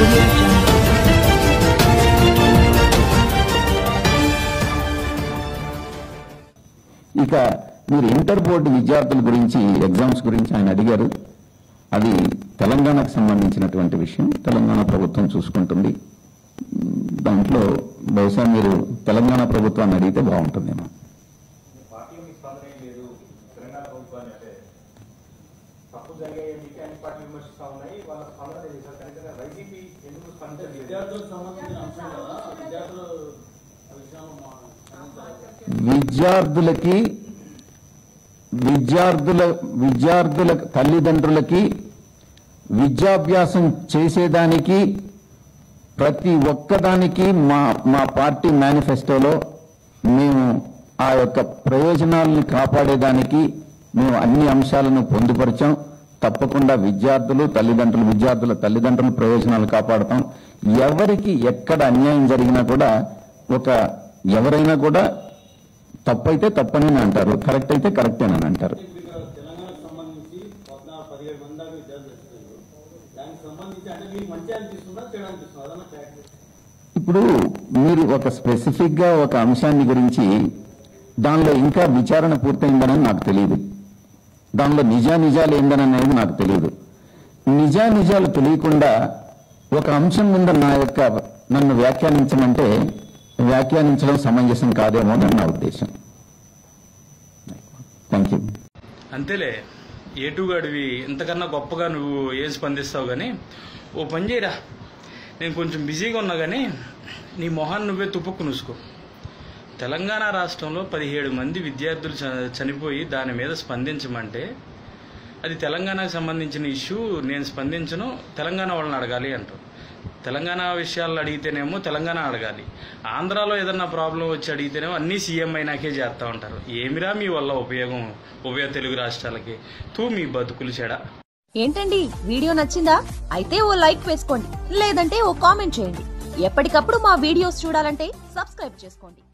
audio jungle. ఇక మీరు inter board విద్యార్థుల గురించి ఎగ్జామ్స్ గురించి ఆయన అడిగారు అది తెలంగాణకు సంబంధించినటువంటి విషయం తెలంగాణ ప్రభుత్వం చూసుకుంటుంది ఉమ్, దాంట్లో బహుశా మీరు తెలంగాణ ప్రభుత్వాన్ని అడిగితే బాగుంటుందేమో పార్టీలో మీ స్పందన ఏం లేదు తెలంగాణ ప్రభుత్వాన్ని అంటే తప్పు జరిగాయి మీకు అన్ని పార్టీలు విమర్శిస్తా ఉన్నాయి వాళ్ళ స్పందన లేదు సార్ కనుక వైసీపీ ఎందుకు స్పందించలేదు విద్యార్థులకు సంబంధించిన అంశం కదా విద్యార్థులు ఆ విషయంలో మా స్పందించాలి. విద్యార్థులకి విద్యార్థుల విద్యార్థుల తల్లిదండ్రులకి విద్యాభ్యాసం చేసేదానికి ప్రతి ఒక్కదానికి మా మా పార్టీ మేనిఫెస్టోలో మేము ఆ యొక్క ప్రయోజనాలను కాపాడేదానికి మేము అన్ని అంశాలను పొందుపరిచాం తప్పకుండా విద్యార్థులు తల్లిదండ్రులు విద్యార్థుల తల్లిదండ్రుల ప్రయోజనాలు కాపాడతాం ఎవరికి ఎక్కడ అన్యాయం జరిగినా కూడా ఒక ఎవరైనా కూడా తప్పైతే తప్పని అంటారు కరెక్ట్ అయితే కరెక్టేనని అంటారు ఇప్పుడు ఇక్కడ తెలంగాణకు సంబంధించి పద్నాలుగు పదిహేడు మంది దాకా విద్యార్థులు వచ్చినారు దానికి సంబంధించి అంటే మీకు మంచి అనిపిస్తుందా చెడు అనిపిస్తుందా అదన్నా క్లారిటీ ఇప్పుడు మీరు ఒక స్పెసిఫిక్ గా ఒక అంశాన్ని గురించి దానిలో ఇంకా విచారణ పూర్తయిందని నాకు తెలియదు దానిలో నిజా నిజాలు ఏందని అనేది నాకు తెలియదు నిజా నిజాలు తెలియకుండా ఒక అంశం మీద నా యొక్క నన్ను వ్యాఖ్యానించమంటే వ్యాఖ్యానించడం సమంజసం కాదేమో అని నా ఉద్దేశం థ్యాంక్ యూ అంతేలే ఏటుగాడివి ఇంతకన్నా గొప్పగా నువ్వు ఏం స్పందిస్తావు కానీ ఓ పని చేయరా నేను కొంచెం బిజీగా ఉన్నా కానీ నీ మొహాన్ని నువ్వే తుప్పుకు నుసుకో తెలంగాణ రాష్ట్రంలో పదిహేడు మంది విద్యార్థులు చ- చనిపోయి దాని మీద స్పందించమంటే అది తెలంగాణకు సంబంధించిన ఇష్యూ నేను స్పందించను తెలంగాణ వాళ్ళని అడగాలి అంటారు తెలంగాణ విషయాలు అడిగితేనేమో తెలంగాణ అడగాలి ఆంధ్రాలో ఏదన్నా ప్రాబ్లం వచ్చి అడిగితేనేమో అన్నీ సీఎం అయినాకే చేస్తూ ఉంటారు ఏమిరా మీ వల్ల ఉపయోగం ఉభయ తెలుగు రాష్ట్రాలకి తూ మీ బతుకులు చెడ ఏంటండి వీడియో నచ్చిందా అయితే ఓ లైక్ వేసుకోండి లేదంటే ఓ కామెంట్ చేయండి ఎప్పటికప్పుడు మా వీడియోస్ చూడాలంటే సబ్స్క్రైబ్ చేసుకోండి